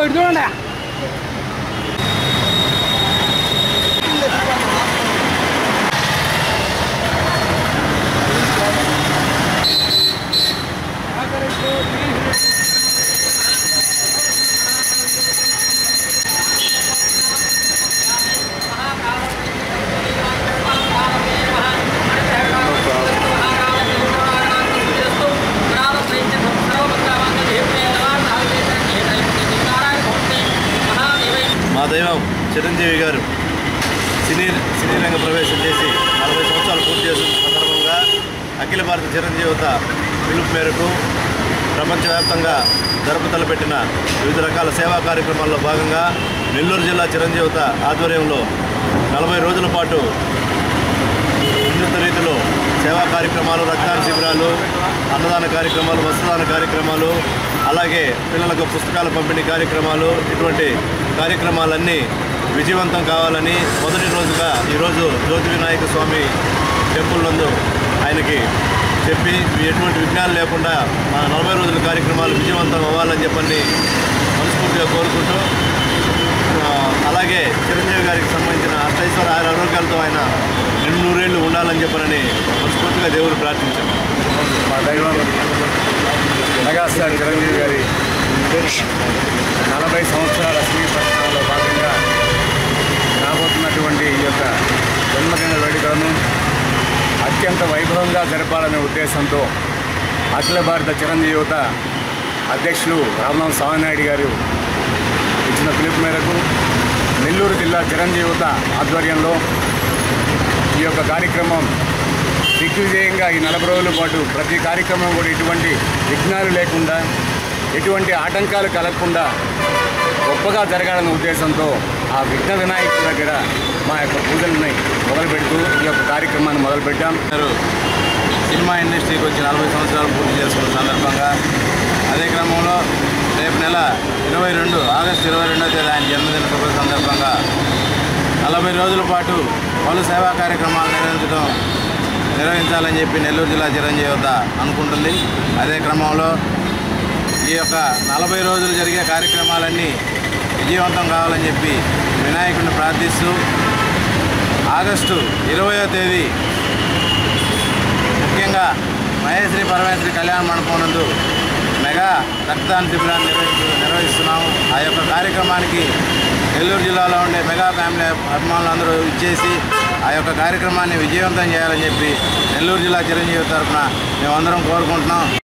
ఇటు చూడండి మా దైవం చిరంజీవి గారు సినీ సినీ రంగ ప్రవేశం చేసి నలభై సంవత్సరాలు పూర్తి చేస్తున్న సందర్భంగా అఖిల భారత చిరంజీవిత పిలుపు మేరకు ప్రపంచవ్యాప్తంగా జరుపు తలపెట్టిన వివిధ రకాల సేవా కార్యక్రమాల్లో భాగంగా నెల్లూరు జిల్లా చిరంజీవిత ఆధ్వర్యంలో నలభై రోజుల పాటు వినూత్న రీతిలో సేవా కార్యక్రమాలు రక్తదాన శిబిరాలు అన్నదాన కార్యక్రమాలు వస్త్రదాన కార్యక్రమాలు అలాగే పిల్లలకు పుస్తకాల పంపిణీ కార్యక్రమాలు ఇటువంటి కార్యక్రమాలన్నీ విజయవంతం కావాలని మొదటి రోజుగా ఈరోజు జ్యోతి వినాయక స్వామి టెంపుల్ నందు ఆయనకి చెప్పి ఎటువంటి విఘ్నాలు లేకుండా మా నలభై రోజుల కార్యక్రమాలు విజయవంతం అవ్వాలని చెప్పని మనస్ఫూర్తిగా కోరుకుంటూ ఆ, అలాగే చిరంజీవి గారికి సంబంధించిన అష్టైశ్వర ఆరు ఆరోగ్యాలతో ఆయన రెండు నూరేళ్లు ఉండాలని చెప్పనని మనస్ఫూర్తిగా దేవుడు ప్రార్థించాను మా దైవం మెగాస్టార్ చిరంజీవి గారి నలభై సంవత్సరాల శ్రీ ప్రస్థానంలో భాగంగా రాబోతున్నటువంటి ఈ యొక్క జన్మదిన వేడుకలను అత్యంత వైభవంగా జరపాలనే ఉద్దేశంతో అఖిల భారత చిరంజీవి యువత అధ్యక్షులు రామనాథ్ స్వామినాయుడు గారు ఇచ్చిన పిలుపు మేరకు నెల్లూరు జిల్లా చిరంజీవి యువత ఆధ్వర్యంలో ఈ యొక్క కార్యక్రమం దిగ్విజయంగా ఈ నలభై రోజుల పాటు ప్రతి కార్యక్రమం కూడా ఎటువంటి విఘ్నాలు లేకుండా ఎటువంటి ఆటంకాలు కలగకుండా గొప్పగా జరగాలనే ఉద్దేశంతో ఆ విఘ్న వినాయకుడి దగ్గర మా యొక్క పూజల్ని మొదలుపెడుతూ ఈ యొక్క కార్యక్రమాన్ని మొదలుపెట్టాం గారు సినిమా ఇండస్ట్రీకి వచ్చి నలభై సంవత్సరాలు పూర్తి చేసుకున్న సందర్భంగా అదే క్రమంలో రేపు నెల ఇరవై రెండు ఆగస్టు ఇరవై రెండో తేదీ ఆయన జన్మదిన శుభ సందర్భంగా నలభై రోజుల పాటు పలు సేవా కార్యక్రమాలు నిర్వహించడం నిర్వహించాలని చెప్పి నెల్లూరు జిల్లా చిరంజీవి వద్ద అనుకుంటుంది అదే క్రమంలో ఈ యొక్క నలభై రోజులు జరిగే కార్యక్రమాలన్నీ విజయవంతం కావాలని చెప్పి వినాయకుడిని ప్రార్థిస్తూ ఆగస్టు ఇరవయో తేదీ ముఖ్యంగా మహేశ్వరి పరమేశ్వరి కళ్యాణ మండపం నందు మెగా రక్తదాన శిబిరాన్ని నిర్వహిస్తు నిర్వహిస్తున్నాము ఆ యొక్క కార్యక్రమానికి నెల్లూరు జిల్లాలో ఉండే మెగా ఫ్యామిలీ అభిమానులందరూ ఇచ్చేసి ఆ యొక్క కార్యక్రమాన్ని విజయవంతం చేయాలని చెప్పి నెల్లూరు జిల్లా చిరంజీవి తరఫున మేమందరం కోరుకుంటున్నాం